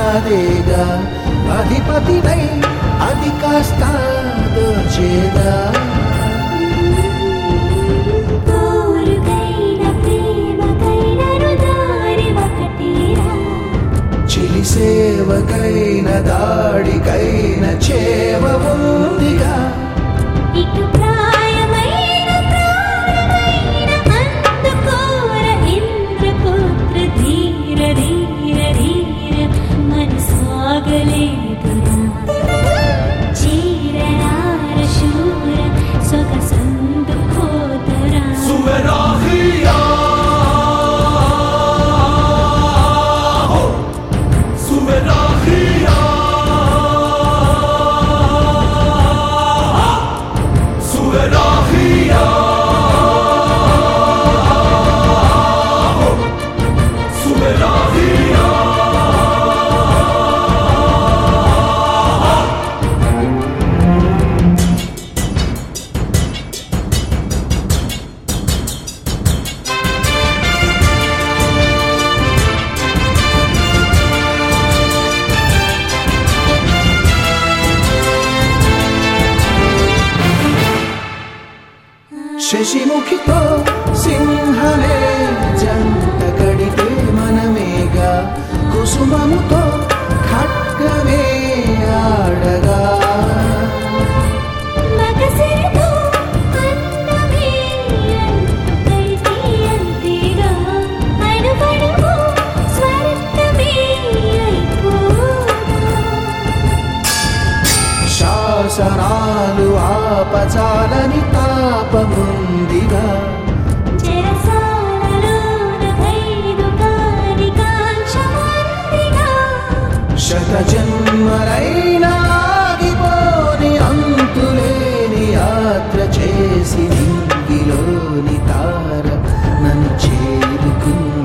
నాదేగా అధిపతినై అది కాస్త దోచేదా కోరుకైన ప్రేమకైనను దారి ఒకటేరా చిలి సేవకైన దాడికైన చేవ ఉందిగా ఇటు ప్రాయమైన ప్రాణమైన అందుకోర ఇంద్రపుత్ర ధీర ధీర ధీర మనసాగలేదురా చీరరార శూర సొగసందుకోతరా Suverachia Suverachia Suverachia Suverachia శశిముఖితో సింహలే జంట కడితే మనమేగా కుసుమముతో ఖడ్గమే ఆడగా మగసిరితో అందమే అంతైతే అంతేగా అడుగడుగు స్వర్గమే అయిపోగా శాసనాలు ఆపచాలని తాపముందిగా చెరసాలలోన ఖైదు కాని కాంక్షమందిగా శత జన్మలైనా ఆగిపోని అంతులేని యాత్ర చేసి నింగిలోని తార నన్ను చేరుకున్న